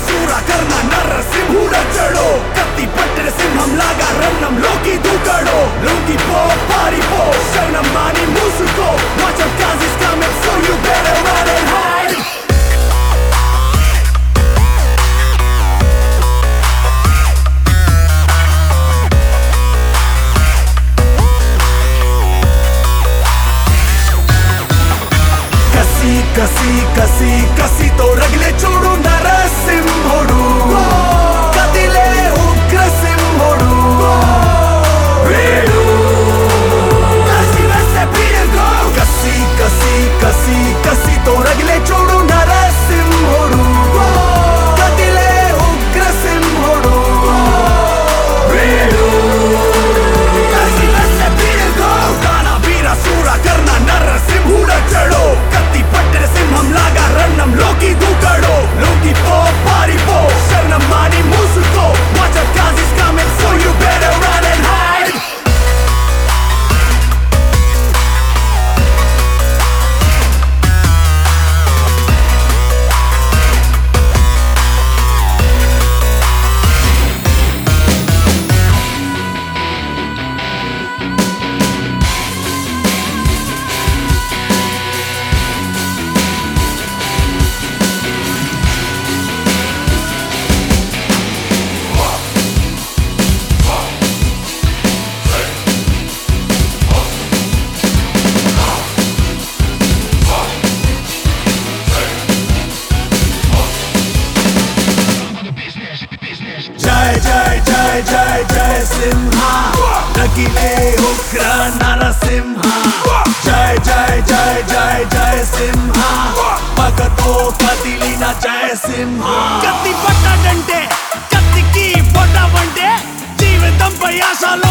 వీరశూర కర్ణ నరసింహుడచ్చడో కత్తి పట్టిన సింహం లాగా రణంలోకి దూకాడో లొంగిపో పారిపో శరణం మాని మూసుకో Watch out cause he's coming so you better run and hide కసి కసి కసి కసితో రగిలే చూడు నరసింహుడు కదిలే ఉగ్రసింహుడు వీడు కసి వేస్తే పీడగో. కసి కసి కసి కసితో రగిలే చూడు నరసింహుడు కదిలే ఉగ్రసింహుడు వీడు కసి వేస్తే పీడగో. దాన వీర శూర కర్ణ నరసింహుడచ్చడో కత్తి పట్టిన సింహం లాగా రణంలోకి దూకాడో లోకి పో పారిపో శరణం మాని మూసుకో Watch out cause he's coming so you better run and hide జై జై జై జై జై సింహ నకిలే ఉగ్ర నరసింహ జై జై జై జై జై సింహ పగతో కదిలిన జయ సింహ కత్తి పట్టాడంటే కత్తికి పొట్టవంటే జీవితంపై ఆశలో